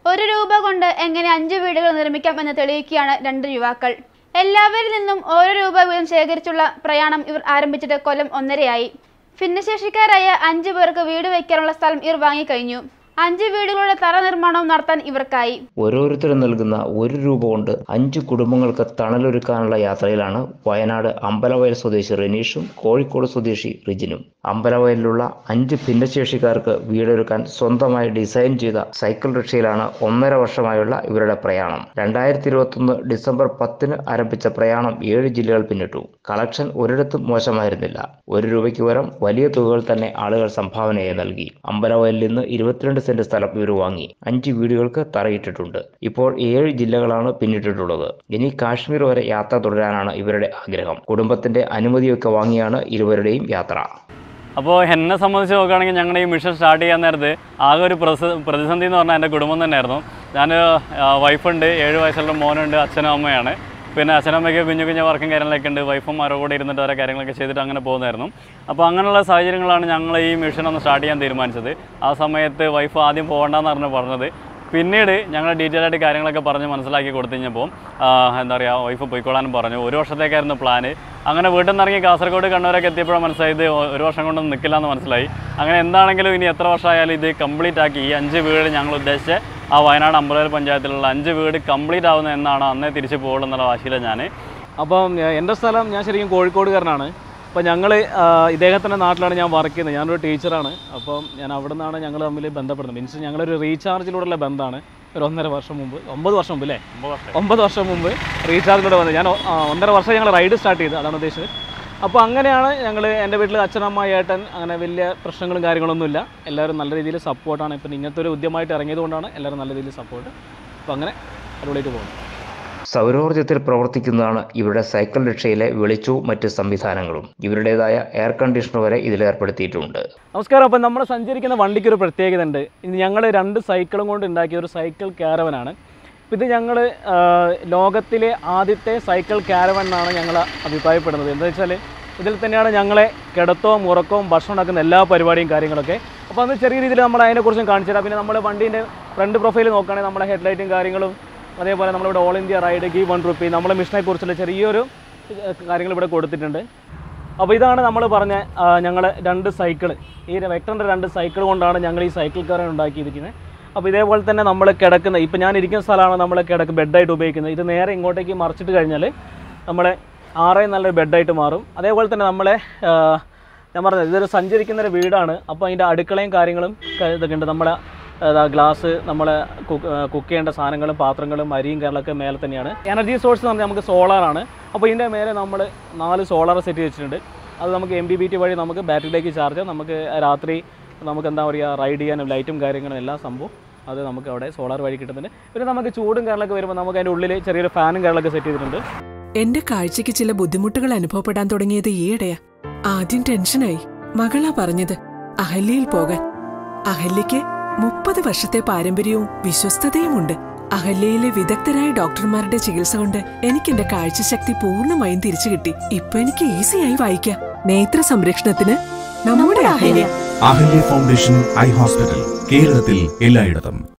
ഒരു രൂപ കൊണ്ട് എങ്ങനെ അഞ്ച് വീടുകൾ നിർമ്മിക്കാം എന്ന് തെളിയിക്കുകയാണ് രണ്ട് യുവാക്കൾ എല്ലാവരിൽ നിന്നും ഓരോ രൂപ വീതം ശേഖരിച്ചുള്ള പ്രയാണം ഇവർ ആരംഭിച്ചിട്ട് കൊല്ലം ഒന്നരയായി ഭിന്നശേഷിക്കാരായ അഞ്ചു പേർക്ക് വീട് വയ്ക്കാനുള്ള സ്ഥലം ഇവർ വാങ്ങിക്കഴിഞ്ഞു അഞ്ച് വീടുകളുടെ തറ നിർമ്മാണവും നടത്താൻ ഇവർക്കായി ഓരോരുത്തരും നൽകുന്ന ഒരു രൂപ കൊണ്ട് അഞ്ച് കുടുംബങ്ങൾക്ക് തണലൊരുക്കാനുള്ള യാത്രയിലാണ് വയനാട് അമ്പലവയൽ സ്വദേശി റെനീഷും കോഴിക്കോട് സ്വദേശി റിജിനും അമ്പലവയലിലുള്ള അഞ്ച് ഭിന്നശേഷിക്കാർക്ക് വീടൊരുക്കാൻ സ്വന്തമായി ഡിസൈൻ ചെയ്ത സൈക്കിൾ റിക്ഷയിലാണ് ഒന്നര വർഷമായുള്ള ഇവരുടെ പ്രയാണം രണ്ടായിരത്തി ഇരുപത്തൊന്ന് ഡിസംബർ പത്തിന് ആരംഭിച്ച പ്രയാണം ഏഴ് ജില്ലകൾ പിന്നിട്ടു കളക്ഷൻ ഒരിടത്തും മോശമായിരുന്നില്ല ഒരു രൂപയ്ക്ക് പകരം വലിയ തുകകൾ തന്നെ ആളുകൾ സംഭാവനയായി നൽകി അമ്പലവയലിൽ നിന്ന് ഇരുപത്തിരണ്ട് സെന്റ് സ്ഥലം ഇവർ വാങ്ങി അഞ്ച് വീടുകൾക്ക് തറയിട്ടിട്ടുണ്ട് ഇപ്പോൾ ഏഴ് ജില്ലകളാണ് പിന്നിട്ടിട്ടുള്ളത് ഇനി കാശ്മീർ വരെ യാത്ര തുടരാനാണ് ഇവരുടെ ആഗ്രഹം കുടുംബത്തിന്റെ അനുമതിയൊക്കെ വാങ്ങിയാണ് ഇരുവരുടെയും യാത്ര അപ്പോൾ എന്നെ സംബന്ധിച്ച് നോക്കുകയാണെങ്കിൽ ഞങ്ങളുടെ ഈ മിഷൻ സ്റ്റാർട്ട് ചെയ്യാൻ നേരത്ത് ആകെ ഒരു പ്രസ പ്രതിസന്ധി എന്ന് പറഞ്ഞാൽ എൻ്റെ കുടുംബം തന്നെയായിരുന്നു ഞാൻ വൈഫുണ്ട് ഏഴ് വയസ്സുള്ള മോനുണ്ട് അച്ഛനും അമ്മയാണ് പിന്നെ അച്ഛനമ്മയ്ക്ക് കുഞ്ഞു കുഞ്ഞു വർക്കും കാര്യങ്ങളൊക്കെ ഉണ്ട് വൈഫും ആരോ കൂടെ ഇരുന്നിട്ട് ഓരോ കാര്യങ്ങളൊക്കെ ചെയ്തിട്ട് അങ്ങനെ പോകുന്നതായിരുന്നു അപ്പോൾ അങ്ങനെയുള്ള സാഹചര്യങ്ങളാണ് ഞങ്ങൾ ഈ മിഷൻ ഒന്ന് സ്റ്റാർട്ട് ചെയ്യാൻ തീരുമാനിച്ചത് ആ സമയത്ത് വൈഫ് ആദ്യം പോകണ്ടെന്ന് പറഞ്ഞു പറഞ്ഞത് പിന്നീട് ഞങ്ങൾ ഡീറ്റെയിൽ ആയിട്ട് കാര്യങ്ങളൊക്കെ പറഞ്ഞ് മനസ്സിലാക്കി കൊടുത്തു കഴിഞ്ഞപ്പോൾ ആ, എന്താ പറയുക വൈഫ് പോയിക്കോളാനും പറഞ്ഞു ഒരു വർഷത്തേക്കായിരുന്നു പ്ലാന് അങ്ങനെ വീട്ടിൽ നിന്ന് ഇറങ്ങി കാസർഗോഡ് കണ്ണൂരൊക്കെ എത്തിയപ്പോഴാണ് മനസ്സിലായത് ഒ- ഒരു വർഷം കൊണ്ടൊന്നും നിൽക്കില്ല എന്ന് മനസ്സിലായി അങ്ങനെ എന്താണെങ്കിലും ഇനി എത്ര വർഷമായാലും ഇത് കംപ്ലീറ്റ് ആക്കി ഈ അഞ്ച് വീട് ഞങ്ങൾ ഉദ്ദേശിച്ച ആ വയനാട് അമ്പലവയൽ പഞ്ചായത്തിലുള്ള അഞ്ച് വീട് കംപ്ലീറ്റ് ആവുന്ന എന്നാണ് അന്നേ തിരിച്ച് പോകുള്ളൂ എന്നുള്ള വാശിയിലാണ് ഞാൻ അപ്പം ഏഹ്, എൻ്റെ സ്ഥലം ഞാൻ ശരിക്കും കോഴിക്കോടുകാരനാണ് അപ്പം ഞങ്ങൾ ഇദ്ദേഹത്തിൻ്റെ നാട്ടിലാണ് ഞാൻ വർക്ക് ചെയ്യുന്നത് ഞാനൊരു ടീച്ചറാണ് അപ്പം ഞാൻ അവിടെ നിന്നാണ് ഞങ്ങൾ തമ്മിൽ ബന്ധപ്പെടുന്നത് മീൻസ് ഞങ്ങളൊരു റീചാർജിലൂടെയുള്ള ബന്ധമാണ് ഒരു ഒന്നര വർഷം മുമ്പ് ഒമ്പത് വർഷം മുമ്പ് അല്ലേ ഒമ്പത് വർഷം മുമ്പ് റീചാർജിലൂടെ വന്നത് ഞാൻ ഒ- ആ, ഒന്നര വർഷം ഞങ്ങൾ റൈഡ് സ്റ്റാർട്ട് ചെയ്തു അതാണ് ഉദ്ദേശിച്ചത് അപ്പോൾ അങ്ങനെയാണ് ഞങ്ങൾ എൻ്റെ വീട്ടിൽ അച്ഛനമ്മ ഏട്ടൻ അങ്ങനെ വലിയ പ്രശ്നങ്ങളും കാര്യങ്ങളൊന്നുമില്ല എല്ലാവരും നല്ല രീതിയിൽ സപ്പോർട്ടാണ് ഇപ്പം ഇങ്ങനത്തെ ഒരു ഉദ്യമമായിട്ട് ഇറങ്ങിയത് കൊണ്ടാണ് എല്ലാവരും നല്ല രീതിയിൽ സപ്പോർട്ട് അപ്പോൾ അങ്ങനെ അടിപൊളിയായിട്ട് പോകുന്നു സൗരോർജ്ജത്തിൽ പ്രവർത്തിക്കുന്നതാണ് ഇവരുടെ സൈക്കിൾ റിക്ഷയിലെ വെളിച്ചവും മറ്റ് സംവിധാനങ്ങളും ഇവരുടേതായ എയർ കണ്ടീഷണർ വരെ ഇതിൽ ഏർപ്പെടുത്തിയിട്ടുണ്ട് നമസ്കാരം അപ്പം നമ്മൾ സഞ്ചരിക്കുന്ന വണ്ടിക്ക് ഒരു പ്രത്യേകത ഉണ്ട് ഇത് ഞങ്ങൾ രണ്ട് സൈക്കിളും കൊണ്ട് ഉണ്ടാക്കിയ ഒരു സൈക്കിൾ ക്യാരവനാണ് ഇത് ഞങ്ങൾ ലോകത്തിലെ ആദ്യത്തെ സൈക്കിൾ ക്യാരവൻ എന്നാണ് ഞങ്ങൾ അഭിപ്രായപ്പെടുന്നത് എന്താ വെച്ചാൽ ഇതിൽ തന്നെയാണ് ഞങ്ങളെ കിടത്തവും ഉറക്കവും ഭക്ഷണം ഉണ്ടാക്കുന്ന എല്ലാ പരിപാടിയും കാര്യങ്ങളൊക്കെ അപ്പോൾ അന്ന് ചെറിയ രീതിയിൽ നമ്മൾ അതിനെക്കുറിച്ചും കാണിച്ചു തരാം പിന്നെ നമ്മുടെ വണ്ടീൻ്റെ ഫ്രണ്ട് പ്രൊഫൈൽ നോക്കുകയാണെങ്കിൽ നമ്മുടെ ഹെഡ്ലൈറ്റും കാര്യങ്ങളും അതേപോലെ നമ്മളിവിടെ all India ride give one rupee നമ്മളെ മിഷനെ കുറിച്ചുള്ള ചെറിയൊരു കാര്യങ്ങൾ ഇവിടെ കൊടുത്തിട്ടുണ്ട് അപ്പോൾ ഇതാണ് നമ്മൾ പറഞ്ഞ ഞങ്ങൾ രണ്ട് സൈക്കിൾ ഈ വെക്ടറിൻ്റെ രണ്ട് സൈക്കിൾ കൊണ്ടാണ് ഞങ്ങൾ ഈ സൈക്കിൾ കാർ ഉണ്ടാക്കിയിരിക്കുന്നത് അപ്പോൾ ഇതേപോലെ തന്നെ നമ്മൾ കിടക്കുന്ന ഇപ്പോൾ ഞാൻ ഇരിക്കുന്ന സ്ഥലമാണ് നമ്മൾ കിടക്ക് ബെഡായിട്ട് ഉപയോഗിക്കുന്നത് ഇത് നേരെ ഇങ്ങോട്ടേക്ക് മറിച്ചിട്ട് കഴിഞ്ഞാൽ നമ്മളെ ആറേ നല്ലൊരു ബെഡായിട്ട് മാറും അതേപോലെ തന്നെ നമ്മളെ ആ, ഞാൻ പറഞ്ഞത് ഇതൊരു സഞ്ചരിക്കുന്ന ഒരു വീടാണ് അപ്പോൾ അതിൻ്റെ അടുക്കളയും കാര്യങ്ങളും ക- ഇതൊക്കെ ഉണ്ട് നമ്മളെ ഗ്ലാസ് നമ്മളെ കുക്ക് കുക്ക് ചെയ്യേണ്ട സാധനങ്ങളും പാത്രങ്ങളും അരിയും കാര്യങ്ങളൊക്കെ മേലെ തന്നെയാണ് എനർജി സോഴ്സ് എന്ന് പറഞ്ഞാൽ നമുക്ക് സോളാറാണ് അപ്പോൾ ഇതിൻ്റെ മേലെ നമ്മൾ നാല് സോളാർ സെറ്റ് ചെയ്തിട്ടുണ്ട് അത് നമുക്ക് എം ബി ബി ടി വഴി നമുക്ക് ബാറ്ററിയിലേക്ക് ചാർജ് ചെയ്യാം നമുക്ക് രാത്രി നമുക്ക് എന്താ പറയുക റൈഡ് ചെയ്യാനും ലൈറ്റും കാര്യങ്ങളും എല്ലാ സംഭവം അത് നമുക്ക് അവിടെ സോളാർ വഴി കിട്ടുന്നുണ്ട് പിന്നെ നമുക്ക് ചൂടും കാര്യങ്ങളൊക്കെ വരുമ്പോൾ നമുക്ക് അതിൻ്റെ ഉള്ളിൽ ചെറിയൊരു ഫാനും കാര്യങ്ങളൊക്കെ സെറ്റ് ചെയ്തിട്ടുണ്ട് എന്റെ കാഴ്ചയ്ക്ക് ചില ബുദ്ധിമുട്ടുകൾ അനുഭവപ്പെടാൻ തുടങ്ങിയത് ഈയിടെയാ ആദ്യം ടെൻഷനായി മകളാ പറഞ്ഞത് അഹല്യയിൽ പോകാൻ അഹല്യയ്ക്ക് മുപ്പത് വർഷത്തെ പാരമ്പര്യവും വിശ്വസ്തതയുമുണ്ട് അഹല്യയിലെ വിദഗ്ധരായ ഡോക്ടർമാരുടെ ചികിത്സ കൊണ്ട് എനിക്ക് എന്റെ കാഴ്ചശക്തി പൂർണ്ണമായും തിരിച്ചു കിട്ടി ഇപ്പൊ എനിക്ക് ഈസിയായി വായിക്കാം നേത്ര സംരക്ഷണത്തിന് നമ്മുടെ Ahalya Ahalya foundation eye hospital കേരളത്തിൽ എല്ലായിടത്തും